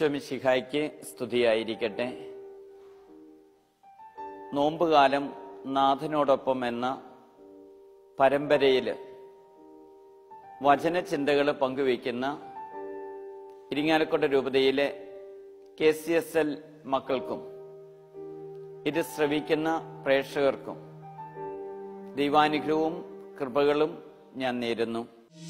ഈശോമിശിഹായ്ക്ക് സ്തുതിയായിരിക്കട്ടെ നോമ്പുകാലം നാഥനോടൊപ്പം എന്ന പരമ്പരയിൽ വചനചിന്തകൾ പങ്കുവയ്ക്കുന്ന ഇരിങ്ങാലക്കുട രൂപതയിലെ കെ സി എസ് എൽ മക്കൾക്കും ഇത് ശ്രവിക്കുന്ന പ്രേക്ഷകർക്കും ദൈവാനുഗ്രഹവും കൃപകളും ഞാൻ നേരുന്നു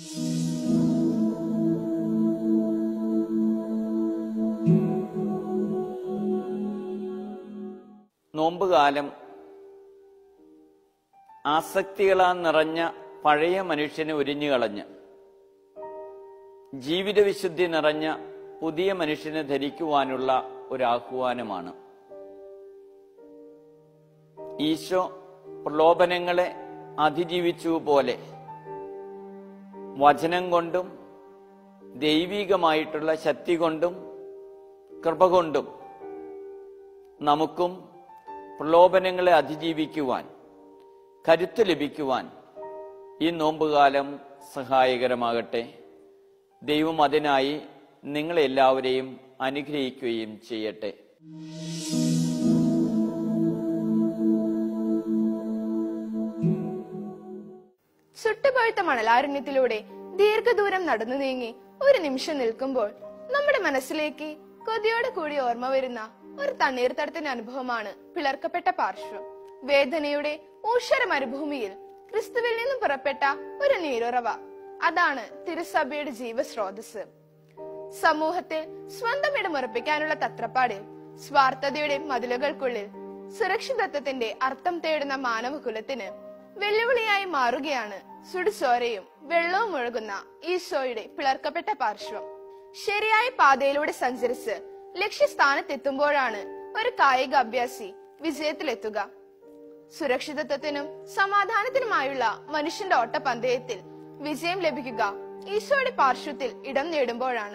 നോമ്പുകാലം ആസക്തികളാൽ നിറഞ്ഞ പഴയ മനുഷ്യനെ ഉരിഞ്ഞു കളഞ്ഞ് ജീവിത വിശുദ്ധി നിറഞ്ഞ പുതിയ മനുഷ്യനെ ധരിക്കുവാനുള്ള ഒരു ആഹ്വാനമാണ് ഈശോ പ്രലോഭനങ്ങളെ അതിജീവിച്ചു പോലെ വചനം കൊണ്ടും ദൈവികമായിട്ടുള്ള ശക്തി കൊണ്ടും കൃപ കൊണ്ടും നമുക്കും പ്രലോഭനങ്ങളെ അതിജീവിക്കുവാൻ കരുത്ത് ലഭിക്കുവാൻ ഈ നോമ്പുകാലം സഹായകരമാകട്ടെ ദൈവം അതിനായി നിങ്ങളെല്ലാവരെയും അനുഗ്രഹിക്കുകയും ചെയ്യട്ടെ ചുട്ടുപഴുത്ത മണലാരണ്യത്തിലൂടെ ദീർഘദൂരം നടന്നു നീങ്ങി ഒരു നിമിഷം നിൽക്കുമ്പോൾ നമ്മുടെ മനസ്സിലേക്ക് കൊതിയോടെ കൂടി ഓർമ്മ വരുന്ന ഒരു തണ്ണീർത്തടത്തിന്റെ അനുഭവമാണ് പിളർക്കപ്പെട്ട പാർശ്വം വേദനയുടെ ഊഷര മരുഭൂമിയിൽ ക്രിസ്തുവിൽ നിന്നും പുറപ്പെട്ട ഒരു നീരുറവ അതാണ് തിരുസഭയുടെ ജീവസ്രോതസ് സമൂഹത്തിൽ സ്വന്തം ഇടം ഉറപ്പിക്കാനുള്ള തത്രപ്പാടിൽ സ്വാർത്ഥതയുടെ മതിലുകൾക്കുള്ളിൽ സുരക്ഷിതത്വത്തിന്റെ അർത്ഥം തേടുന്ന മാനവകുലത്തിന് വെല്ലുവിളിയായി മാറുകയാണ് സുടുചോരയും വെള്ളവും ഒഴുകുന്ന ഈശോയുടെ പിളർക്കപ്പെട്ട പാർശ്വം ശരിയായ പാതയിലൂടെ സഞ്ചരിച്ച് ലക്ഷ്യസ്ഥാനത്തെത്തുമ്പോഴാണ് ഒരു കായിക അഭ്യാസി വിജയത്തിലെത്തുക സുരക്ഷിതത്വത്തിനും സമാധാനത്തിനുമായുള്ള മനുഷ്യന്റെ ഓട്ടപന്തയത്തിൽ വിജയം ലഭിക്കുക ഈശോയുടെ പാർശ്വത്തിൽ ഇടം നേടുമ്പോഴാണ്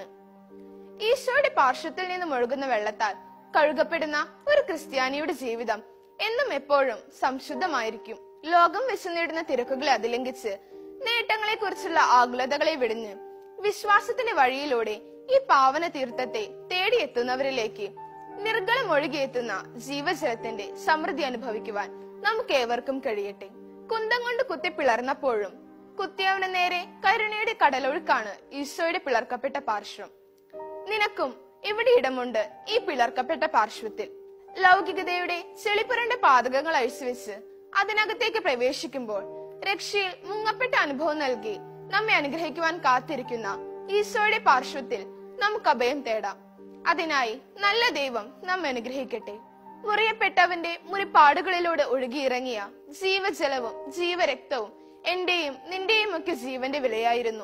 ഈശോയുടെ പാർശ്വത്തിൽ നിന്നും ഒഴുകുന്ന വെള്ളത്താൽ കഴുകപ്പെടുന്ന ഒരു ക്രിസ്ത്യാനിയുടെ ജീവിതം എന്നും എപ്പോഴും സംശുദ്ധമായിരിക്കും ലോകം വെച്ച് നേടുന്ന തിരക്കുകളെ അതിലംഘിച്ച് നേട്ടങ്ങളെ കുറിച്ചുള്ള ആകുലതകളെ വിടിഞ്ഞ് വിശ്വാസത്തിന്റെ വഴിയിലൂടെ ഈ പാവന തീർത്ഥത്തെ തേടിയെത്തുന്നവരിലേക്ക് നിർഗളം ഒഴുകിയെത്തുന്ന ജീവജലത്തിന്റെ സമൃദ്ധി അനുഭവിക്കുവാൻ നമുക്ക് ഏവർക്കും കഴിയട്ടെ കുന്തം കൊണ്ട് കുത്തി പിളർന്നപ്പോഴും കുത്തിയവന് നേരെ കരുണയുടെ കടലൊഴുക്കാണ് ഈശോയുടെ പിളർക്കപ്പെട്ട പാർശ്വം നിനക്കും ഇവിടെ ഇടമുണ്ട് ഈ പിളർക്കപ്പെട്ട പാർശ്വത്തിൽ ലൗകികതയുടെ ചെളിപ്പുരണ്ട പാതകങ്ങൾ അഴിച്ചുവെച്ച് അതിനകത്തേക്ക് പ്രവേശിക്കുമ്പോൾ രക്ഷയിൽ മുങ്ങപ്പെട്ട അനുഭവം നൽകി നമ്മെ അനുഗ്രഹിക്കുവാൻ കാത്തിരിക്കുന്ന ഈശോയുടെ പാർശ്വത്തിൽ നമുക്ക് അഭയം തേടാം അതിനായി നല്ല ദൈവം നമ്മെ അനുഗ്രഹിക്കട്ടെ മുറിയപ്പെട്ടവന്റെ മുറിപ്പാടുകളിലൂടെ ഒഴുകിയിറങ്ങിയ ജീവജലവും ജീവരക്തവും എന്റെയും നിന്റെയും ഒക്കെ ജീവന്റെ വിലയായിരുന്നു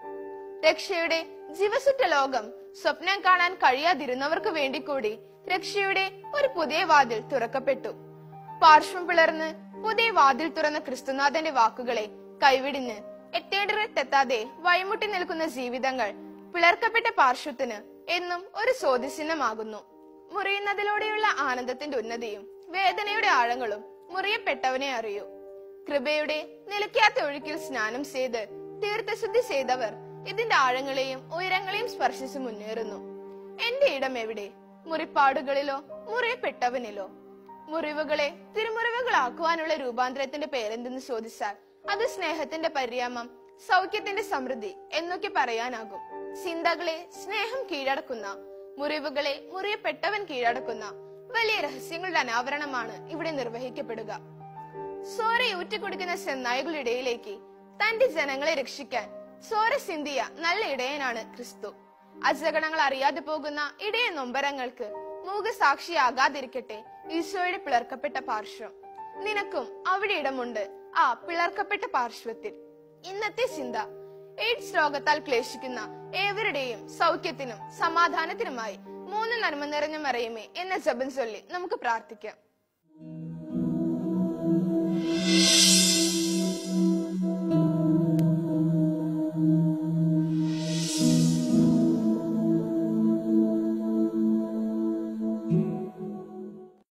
രക്ഷയുടെ ജീവസുറ്റ ലോകം സ്വപ്നം കാണാൻ കഴിയാതിരുന്നവർക്ക് വേണ്ടി കൂടി രക്ഷയുടെ ഒരു പുതിയ വാതിൽ തുറക്കപ്പെട്ടു പാർശ്വം പിളർന്ന് പുതിയ വാതിൽ തുറന്ന ക്രിസ്തുനാഥന്റെ വാക്കുകളെ കൈവിടിഞ്ഞ് എത്തേണ്ടിടത്തെത്താതെ വഴിമുട്ടി നിൽക്കുന്ന ജീവിതങ്ങൾ പിളർക്കപ്പെട്ട പാർശ്വത്തിന് എന്നും ഒരു ചോദ്യചിഹ്നമാകുന്നു മുറിയുന്നതിലൂടെയുള്ള ആനന്ദത്തിന്റെ ഉന്നതിയും വേദനയുടെ ആഴങ്ങളും മുറിയപ്പെട്ടവനെ അറിയൂ കൃപയുടെ നിലയ്ക്കാത്ത ഒഴുക്കിൽ സ്നാനം ചെയ്ത് തീർത്ഥശുദ്ധി ചെയ്തവർ ഇതിന്റെ ആഴങ്ങളെയും ഉയരങ്ങളെയും സ്പർശിച്ച് മുന്നേറുന്നു എന്റെ ഇടം എവിടെ മുറിപ്പാടുകളിലോ മുറിയപ്പെട്ടവനിലോ മുറിവുകളെ തിരുമുറിവുകളാക്കുവാനുള്ള രൂപാന്തരത്തിന്റെ പേരെന്തെന്ന് ചോദിച്ചാൽ അത് സ്നേഹത്തിന്റെ പര്യാമം സൗഖ്യത്തിന്റെ സമൃദ്ധി എന്നൊക്കെ പറയാനാകും ചിന്തകളെ സ്നേഹം കീഴടക്കുന്ന മുറിവുകളെ മുറിയപ്പെട്ടവൻ കീഴടക്കുന്ന വലിയ രഹസ്യങ്ങളുടെ അനാവരണമാണ് ഇവിടെ നിർവഹിക്കപ്പെടുക സോര ഊറ്റിക്കുടിക്കുന്ന ചെന്നായ്കളുടെ ഇടയിലേക്ക് തന്റെ ജനങ്ങളെ രക്ഷിക്കാൻ സോര സിന്ധിയ നല്ല ഇടയനാണ് ക്രിസ്തു അജഗണങ്ങൾ അറിയാതെ പോകുന്ന ഇടയ നൊമ്പരങ്ങൾക്ക് മൂകസാക്ഷിയാകാതിരിക്കട്ടെ ഈശോയുടെ പിളർക്കപ്പെട്ട പാർശ്വം നിനക്കും അവിടെ ഇടമുണ്ട് ആ പിളർക്കപ്പെട്ട പാർശ്വത്തിൽ ഇന്നത്തെ ചിന്ത എയ്ഡ്സ് രോഗത്താൽ ക്ലേശിക്കുന്ന ഏവരുടെയും സൗഖ്യത്തിനും സമാധാനത്തിനുമായി മൂന്ന് നന്മ നിറഞ്ഞ മറയുമേ എന്ന ജപം ചൊല്ലി നമുക്ക് പ്രാർത്ഥിക്കാം